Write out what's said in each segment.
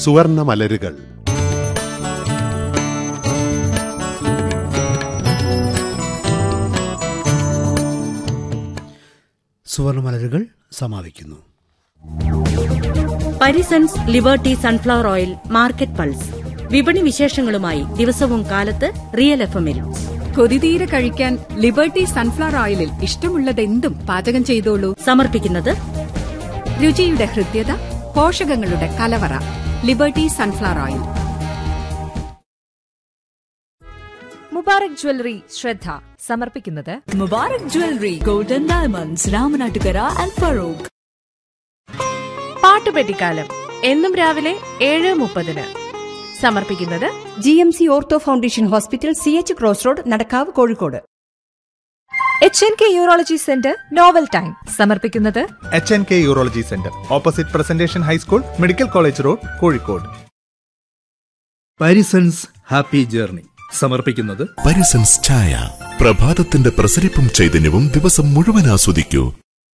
സുവർണ മലരുകൾ സുവർണമലരുകൾ സമാപിക്കുന്നു Parisons Liberty sunflower oil market pulse വിപണി വിശേഷങ്ങളുമായി ദിവസവും കാലത്ത് റിയൽ എഫ് എമ്മിൽ കൊതിതീരെ കഴിക്കാൻ ലിബർട്ടി സൺഫ്ലവർ ഓയിലിൽ ഇഷ്ടമുള്ളതെന്തും പാചകം ചെയ്തോളൂ സമർപ്പിക്കുന്നത് രുചിയുടെ ഹൃദ്യത പോഷകങ്ങളുടെ കലവറ Liberty sunflower oil Mubarak jewellery ശ്രദ്ധ സമർപ്പിക്കുന്നത് Mubarak jewellery golden diamonds Ramanattukara and Farook പാട്ടുപെട്ടിക്കാലം എന്നും രാവിലെ ഏഴ് മുപ്പതിന് സമർപ്പിക്കുന്നത് G M C ortho foundation hospital C H cross road Nadakkavu Kozhikode H N K urology centre novel time സമർപ്പിക്കുന്നത് H N K urology centre opposite Presentation high school medical college road Kozhikode Parisons happy journey സമർപ്പിക്കുന്നത് പരിസൻസ് ചായ പ്രഭാതത്തിന്റെ പ്രസരിപ്പും ചൈതന്യവും ദിവസം മുഴുവൻ ആസ്വദിക്കൂ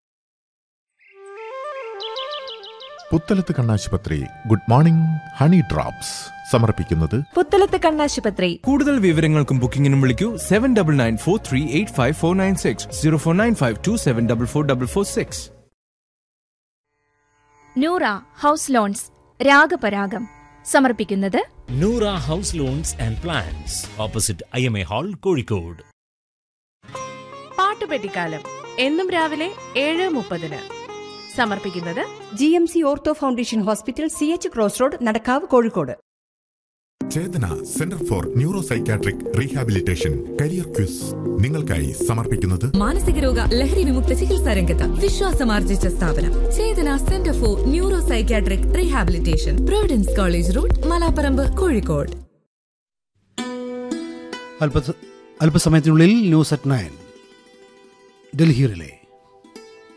പുത്തലത്ത് കണ്ണാശുപത്രി ഗുഡ് മോർണിംഗ് ഹണി ഡ്രോപ്സ് സമർപ്പിക്കുന്നത് പുത്തലത്ത് കണ്ണാശുപത്രി കൂടുതൽ വിവരങ്ങൾക്കും ബുക്കിംഗിനും വിളിക്കൂ seven double nine four three eight five four nine six zero four nine five two seven double four double four six Noora house loans രാഗപരാഗം സമർപ്പിക്കുന്നത് Noora house loans and plans opposite I M A hall Kozhikode പാട്ടുപെട്ടിക്കാലം എന്നും രാവിലെ ഏഴ് മുപ്പതിന് സമർപ്പിക്കുന്നത് G M C ortho foundation hospital C H cross road Nadakkavu Kozhikode Chethana centre for neuro psychiatric rehabilitation career quiz നിങ്ങൾക്കായി സമർപ്പിക്കുന്നത് മാനസിക രോഗ ലഹരി വിമുക്ത ചികിത്സാ രംഗത്ത് വിശ്വാസമാർജിച്ച സ്ഥാപനം Chethana centre for neuro psychiatric rehabilitation Providence college road Malaparamba Kozhikode അല്പ അല്പസമയത്തിനുള്ളിൽ news at nine Delhi relay